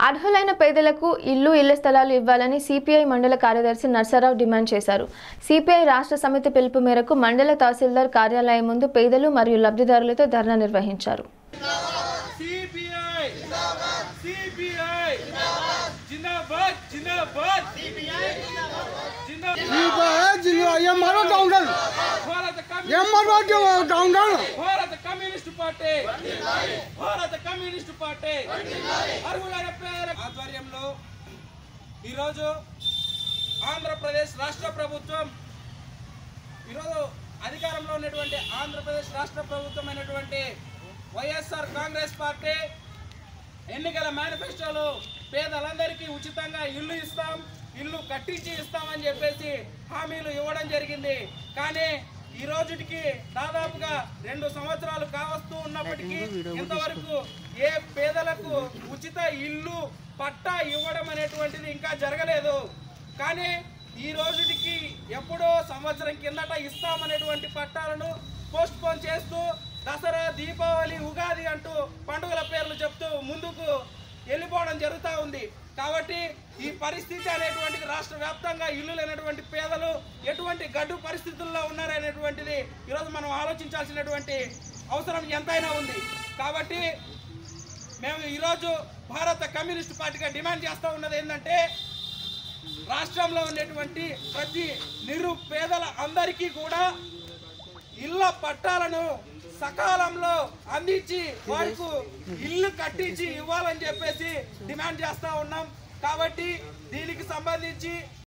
అర్హులైన పేదలకు ఇల్లు ఇళ్ల స్థలాలు ఇవ్వాలని సిపిఐ మండల కార్యదర్శి నర్సరావు డిమాండ్ చేశారు సిపిఐ రాష్ట్ర సమితి పిలుపు మేరకు మండల తహసీల్దార్ కార్యాలయం ముందు పేదలు మరియు లబ్ధిదారులతో ధర్నా నిర్వహించారు సిపిఐ సిపిఐ జిందాబాద్ జిందాబాద్ జిందాబాద్ ఎంఆర్ఓ డౌన్ భారత ఎంఆర్ఓ డౌన్ డౌన్ భారత కమ్యూనిస్ట్ పార్టీ భారత కమ్యూనిస్ట్ పార్టీ అర్హులైన పేదల ఆధ్వర్యంలో ఈరోజు ఆంధ్రప్రదేశ్ రాష్ట్ర ప్రభుత్వం ఈరోజు అధికారంలో ఉన్నటువంటి ఆంధ్రప్రదేశ్ రాష్ట్ర ప్రభుత్వం అయినటువంటి వైఎస్ఆర్ కాంగ్రెస్ పార్టీ ఎన్నికల మేనిఫెస్టోలో పేదలందరికీ ఉచితంగా ఇల్లు ఇస్తాం ఇల్లు కట్టించి ఇస్తామని చెప్పేసి హామీలు ఇవ్వడం జరిగింది కానీ ఈ రోజుకి దాదాపుగా రెండు సంవత్సరాలు కావస్తూ ఉన్నప్పటికీ ఇంతవరకు ఏ పేదలకు ఉచిత ఇల్లు పట్టా ఇవ్వడం అనేటువంటిది ఇంకా జరగలేదు కానీ ఈ రోజుకి ఎప్పుడో సంవత్సరం కిందట ఇస్తామనేటువంటి పట్టాలను పోస్ట్ పోన్ చేస్తూ దసరా దీపావళి ఉగాది అంటూ పండుగల పేర్లు చెప్తూ ముందుకు వెళ్ళిపోవడం జరుగుతూ ఉంది కాబట్టి ఈ పరిస్థితి అనేటువంటిది రాష్ట్ర వ్యాప్తంగా ఇల్లు లేనటువంటి పేదలు ఎటువంటి గడ్డు పరిస్థితుల్లో ఉన్నారనేటువంటిది ఈరోజు మనం ఆలోచించాల్సినటువంటి అవసరం ఎంతైనా ఉంది కాబట్టి మేము ఈరోజు భారత కమ్యూనిస్ట్ పార్టీగా డిమాండ్ చేస్తూ ఉన్నది ఏంటంటే రాష్ట్రంలో ఉన్నటువంటి ప్రతి నిరుపేదల అందరికీ కూడా ఇళ్ళ పట్టాలను సకాలంలో అందించి వారికి ఇల్లు కట్టించి ఇవ్వాలని చెప్పేసి డిమాండ్ చేస్తా ఉన్నాం కాబట్టి దీనికి సంబంధించి